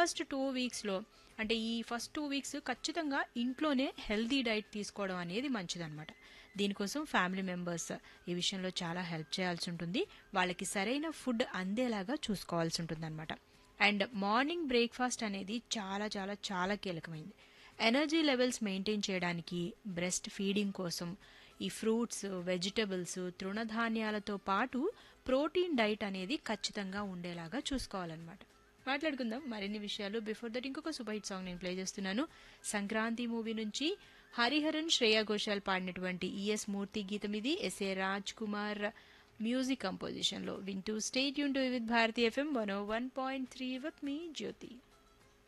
first two వీక్స్లో అంటే ఈ first two weeks ఖచ్చితంగా ఇంట్లోనే హెల్దీ డైట్ తీసుకోవడం అనేది మంచిదన్నమాట దీనికోసం ఫ్యామిలీ మెంబర్స్ ఈ విషయంలో చాలా హెల్ప్ చేయాల్సి ఉంటుంది వాళ్ళకి సరైన ఫుడ్ అందేలాగా చూసుకోవాల్సి ఉంటుంది అండ్ మార్నింగ్ బ్రేక్ఫాస్ట్ అనేది చాలా చాలా చాలా కీలకమైంది ఎనర్జీ లెవెల్స్ మెయింటైన్ చేయడానికి బ్రెస్ట్ ఫీడింగ్ కోసం ఈ ఫ్రూట్స్ వెజిటబుల్స్ తృణధాన్యాలతో పాటు ప్రోటీన్ డైట్ అనేది ఖచ్చితంగా ఉండేలాగా చూసుకోవాలన్నమాట మాట్లాడుకుందాం మరిన్ని విషయాలు బిఫోర్ దట్ ఇంకొక సూపర్ హిట్ సాంగ్ నేను ప్లే చేస్తున్నాను సంక్రాంతి మూవీ నుంచి హరిహరన్ శ్రేయా ఘోషాల్ పాడినటువంటి ఈఎస్ మూర్తి గీతం ఇది ఎస్ఏ రాజ్ కుమార్ మ్యూజిక్ కంపోజిషన్లో వింటూ స్టేట్ యూన్ to with Bharati FM one one point three with me Jyothi